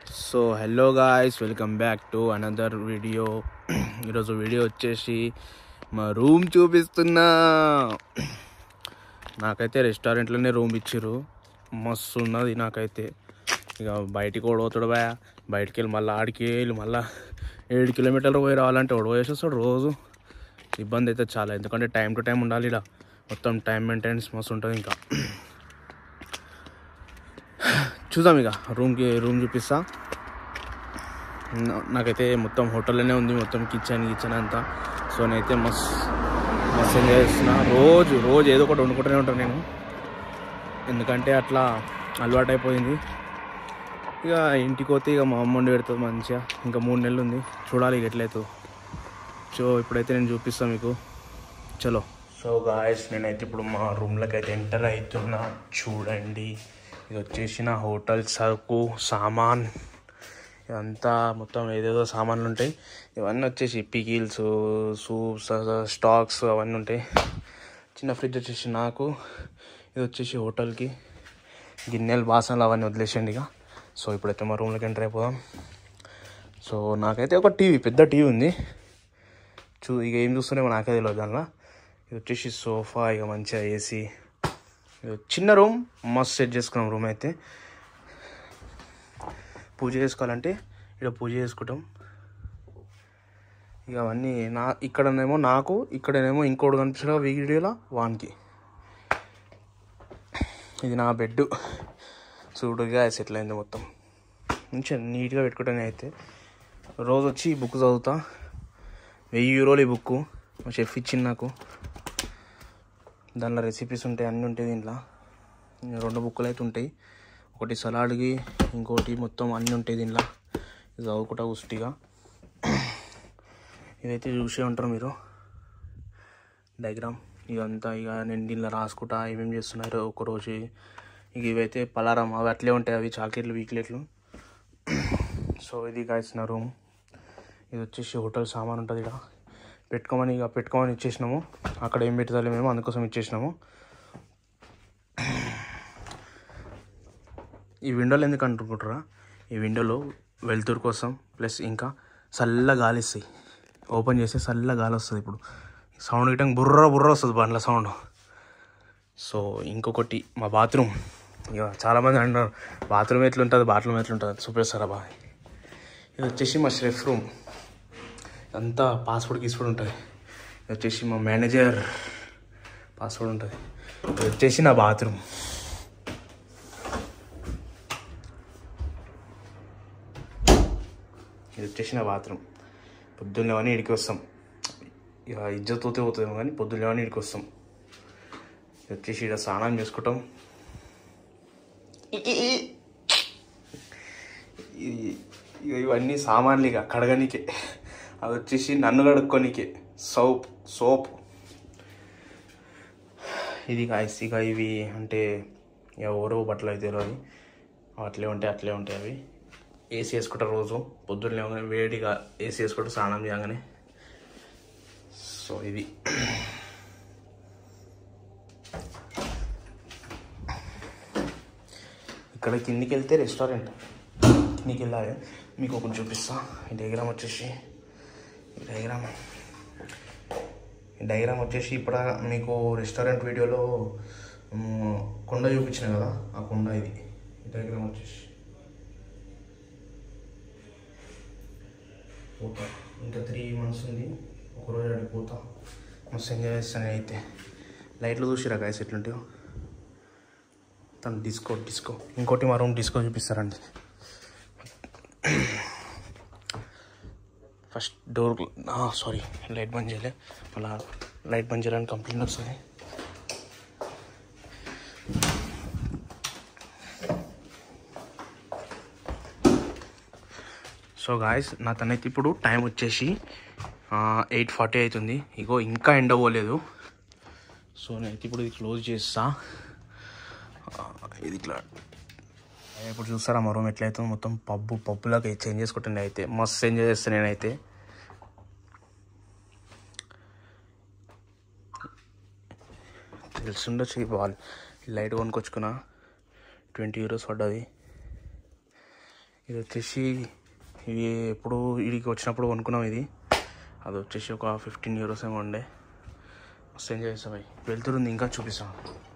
so hello guys welcome back to another video ఈరోజు video వచ్చేసి మా రూమ్ చూపిస్తున్నా నాకైతే రెస్టారెంట్లోనే రూమ్ ఇచ్చిర్రు మస్తు ఉన్నది నాకైతే ఇక బయటికి కూడా పోతాడు బా బయటికి వెళ్ళి మళ్ళీ ఆడికి వెళ్ళి మళ్ళీ ఏడు కిలోమీటర్లు పోయి రావాలంటే ఒడవ వేసేస్తాడు రోజు ఇబ్బంది అయితే చాలా ఎందుకంటే టైం టు టైం ఉండాలి ఇలా మొత్తం టైం మెయింటెనెన్స్ మస్తు ఉంటుంది ఇంకా చూద్దాం ఇక రూమ్కి రూమ్ చూపిస్తా నా- నాకైతే మొత్తం హోటల్లోనే ఉంది మొత్తం కిచెన్ కిచెన్ అంతా సో నేనైతే మస్ మస్తు ఎంజాయ్ చేస్తున్నా రోజు రోజు ఏదో ఒకటి వండుకుంటూనే ఉంటాను నేను ఎందుకంటే అట్లా అలవాటు అయిపోయింది ఇక ఇంటికి పోతే ఇక మా అమ్మ వండి పెడుతుంది మంచిగా ఇంకా మూడు నెలలు ఉంది చూడాలి ఇక ఎట్లయితే సో ఇప్పుడైతే నేను చూపిస్తాను మీకు చలో సో గాయస్ నేనైతే ఇప్పుడు మా రూమ్లోకి అయితే ఎంటర్ అవుతున్నా చూడండి ఇది వచ్చేసి నా హోటల్ సరుకు సామాన్ ఇదంతా మొత్తం ఏదేదో సామాన్లు ఉంటాయి ఇవన్నీ వచ్చేసి పికిల్స్ సూప్స్ స్టాక్స్ అవన్నీ ఉంటాయి చిన్న ఫ్రిడ్జ్ వచ్చేసి నాకు ఇది వచ్చేసి హోటల్కి గిన్నెలు బాసనలు అవన్నీ వదిలేసండి ఇక సో ఇప్పుడైతే మా రూమ్లోకి ఎంటర్ అయిపోదాం సో నాకైతే ఒక టీవీ పెద్ద టీవీ ఉంది చూ ఇక ఏం చూస్తున్నామో నాకే తెలియదు దానిలో ఇది వచ్చేసి సోఫా ఇక మంచిగా ఏసీ ఇది చిన్న రూమ్ మస్తు సెట్ చేసుకున్నాం రూమ్ అయితే పూజ చేసుకోవాలంటే ఇక్కడ పూజ చేసుకుంటాం ఇక అవన్నీ నా ఇక్కడనేమో నాకు ఇక్కడనేమో ఇంకోటి కనిపిస్తాడు వీడియోలో వానికి ఇది నా బెడ్ చూడుగా సెటిల్ అయింది మొత్తం మంచిగా నీట్గా పెట్టుకుంటానే అయితే రోజు వచ్చి ఈ బుక్ చదువుతా వెయ్యి యూరోలు ఈ బుక్ మా షెఫ్ ఇచ్చింది నాకు దానిలో రెసిపీస్ ఉంటాయి అన్నీ ఉంటాయి దీంట్లో ఇంకా రెండు బుక్కులు అయితే ఉంటాయి ఒకటి సలాడ్కి ఇంకోటి మొత్తం అన్నీ ఉంటాయి దీంట్లో ఇది చదువుకుంటా ఉష్టిగా ఇదైతే చూసే ఉంటారు మీరు డయాగ్రామ్ ఇదంతా ఇక నేను దీనిలో రాసుకుంటా ఏమేమి చేస్తున్నారు ఒకరోజు ఇక ఇవైతే పలారం అవి అట్లే ఉంటాయి అవి చాక్లెట్లు వీక్లెట్లు సో ఇది కాసిన రూమ్ ఇది వచ్చేసి హోటల్ సామాన్ ఉంటుంది ఇక్కడ పెట్టుకోమని ఇక పెట్టుకోమని ఇచ్చేసినాము అక్కడ ఏం పెట్టాలి మేము అందుకోసం ఇచ్చేసినాము ఈ విండోలు ఎందుకు అనుకుంటారా ఈ విండోలో వెలుతురు కోసం ప్లస్ ఇంకా చల్ల గాలి ఇస్తాయి ఓపెన్ చేస్తే చల్ల గాలి వస్తుంది ఇప్పుడు సౌండ్ గిట్టంగా బుర్ర బుర్ర వస్తుంది బండ్ల సౌండ్ సో ఇంకొకటి మా బాత్రూమ్ ఇక చాలామంది అంటారు బాత్రూమ్ ఎట్లుంటుంది బాత్రూమ్ ఎట్లుంటుంది చూపిస్తారా బా ఇది వచ్చేసి మా షెఫ్ రూమ్ అంతా పాస్వర్డ్ గీస్వర్డ్ ఉంటుంది ఇది వచ్చేసి మా మేనేజర్ పాస్వర్డ్ ఉంటుంది ఇది వచ్చేసి నా బాత్రూమ్ ఇది వచ్చేసి నా బాత్రూమ్ పొద్దున్న లేవని ఇడికి వస్తాం ఇక ఇజ్జత్ పోతే పోతుందేమో కానీ పొద్దున్న లేవని ఇడికి వస్తాం ఇది వచ్చేసి ఇక్కడ స్నానం చేసుకుంటాం ఈ- ఇక ఇవన్నీ సామాన్లు ఇక కడగనికే అది వచ్చేసి నన్ను కడుక్కోనికే సోప్ సోప్ ఇది గాయస్ ఇక ఇవి అంటే ఎవరో బట్టలు అయితే తెలియదు అట్లే ఉంటాయి అట్లే ఉంటాయి అవి ఏసీ వేసుకుంటారు రోజు పొద్దున్న లేవగానే వేడిగా ఏసీ వేసుకుంటారు స్నానం చేయగానే సో ఇది ఇక్కడ కిందికి వెళ్తే రెస్టారెంట్ కిందికి వెళ్ళాలి మీకు ఒకటి చూపిస్తా ఈ డయాగ్రామ్ వచ్చేసి ఈ డయాగ్రామ్ ఈ డయాగ్రామ్ వచ్చేసి ఇప్పుడు మీకు రెస్టారెంట్ వీడియోలో మ్, కొండ చూపించిన కదా ఆ కొండ ఇది ఈ డయాగ్రామ్ వచ్చేసి పోతా ఇంకా త్రీ మంత్స్ ఉంది ఒకరోజు అడిగి పోతా మస్తు ఎంజాయ్ చేస్తాను అయితే లైట్లు చూసిరా గాయస్ ఎట్లుంటాయో తను డిస్కో డిస్కో ఇంకోటి మా రూమ్ డిస్కో చూపిస్తారండి ఫస్ట్ డోర్ సారీ లైట్ బంద్ చేయలే మళ్ళా లైట్ బంద్ చేయడానికి కంప్లైంట్ వస్తుంది సో గాయస్ నా తనైతే ఇప్పుడు టైం వచ్చేసి ఎయిట్ ఫార్టీ అవుతుంది ఇగో ఇంకా ఎండ పోలేదు సో నేనైతే ఇప్పుడు ఇది క్లోజ్ చేస్తా ఆ, ఇది ఇట్లా ఇప్పుడు చూస్తారా మా రూమ్ ఎట్లయితే మొత్తం పబ్బు పబ్బులాగా చేంజ్ చేసుకుంటుండే అయితే మస్తు ఎంజాయ్ చేస్తాను నేనైతే తెలుసుండొచ్చు ఈ బాల్ లైట్ కొనుక్కొచ్చుకున్నా ట్వంటీ యూరోస్ పడ్డది ఇది వచ్చేసి ఇది ఎప్పుడు ఇడికి వచ్చినప్పుడు కొనుక్కున్నాం ఇది అది వచ్చేసి ఒక ఫిఫ్టీన్ యూరోస్ ఏమో ఉండే మస్తు ఎంజాయ్ చేస్తాం అవి వెళ్తురుంది ఇంకా చూపిస్తాం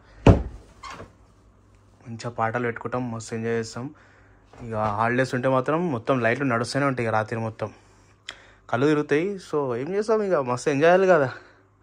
మంచిగా పాటలు పెట్టుకుంటాం మస్తు ఎంజాయ్ చేస్తాం ఇక హాలిడేస్ ఉంటే మాత్రం మొత్తం లైట్లు నడుస్తూనే ఉంటాయి ఇక రాత్రి మొత్తం కళ్ళు తిరుగుతాయి సో ఏం చేస్తాం ఇక మస్తు ఎంజాయ్ చేయాలి కదా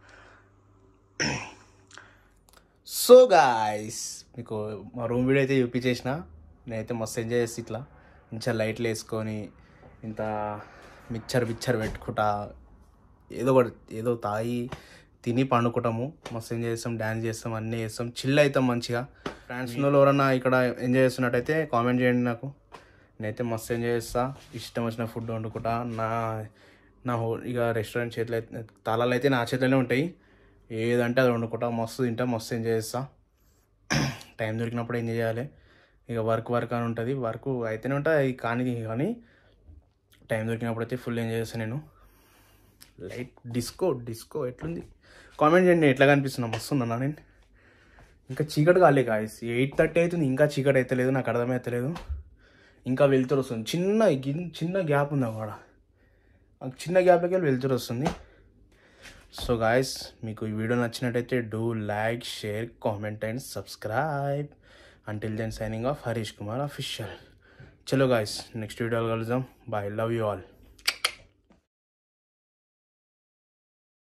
సో గాయస్ మీకు మా రూమ్ వీడియో అయితే చూపించేసిన నేనైతే మస్తు ఎంజాయ్ చేసి ఇట్లా మంచిగా లైట్లు వేసుకొని ఇంత మిక్చర్ మిక్చర్ పెట్టుకుంటా ఏదో ఒకటి ఏదో తాగి తిని పండుకుంటాము మస్తు ఎంజాయ్ చేస్తాం డ్యాన్స్ చేస్తాం అన్నీ చేస్తాం చిల్ అవుతాం మంచిగా ఫ్రెండ్స్ వాళ్ళు ఎవరన్నా ఇక్కడ ఎంజాయ్ చేస్తున్నట్టయితే కామెంట్ చేయండి నాకు నేనైతే మస్తు ఎంజాయ్ చేస్తా ఇష్టం వచ్చిన ఫుడ్ వండుకుంటా నా నా హో ఇక రెస్టారెంట్ చేతిలో అయితే తాళాలు అయితే నా చేతిలోనే ఉంటాయి ఏదంటే అది వండుకుంటా మస్తు తింటా మస్తు ఎంజాయ్ చేస్తా టైం దొరికినప్పుడు ఎంజాయ్ చేయాలి ఇక వర్క్ వర్క్ అని ఉంటుంది వర్క్ అయితేనే ఉంటుంది కానీ కానీ టైం దొరికినప్పుడు అయితే ఫుల్ ఎంజాయ్ చేస్తాను నేను లైట్ డిస్కో డిస్కో ఎట్లుంది కామెంట్ చేయండి ఎట్లా కనిపిస్తున్నా మస్తు ఉందన్నా నేను ఇంకా చీకటి కాలే గాయస్ ఎయిట్ థర్టీ అవుతుంది ఇంకా చీకటి అయితే లేదు నాకు అర్థమవుతలేదు ఇంకా వెళ్తురు వస్తుంది చిన్న గిన్- చిన్న గ్యాప్ ఉంది అక్కడ ఆ చిన్న గ్యాప్కి వెళ్ళి వెళ్తురు వస్తుంది సో గాయస్ మీకు ఈ వీడియో నచ్చినట్టయితే do like share comment and subscribe until then signing off Harish Kumar official చలో గాయస్ నెక్స్ట్ వీడియోలో కలుద్దాం బాయ్ లవ్ యూ ఆల్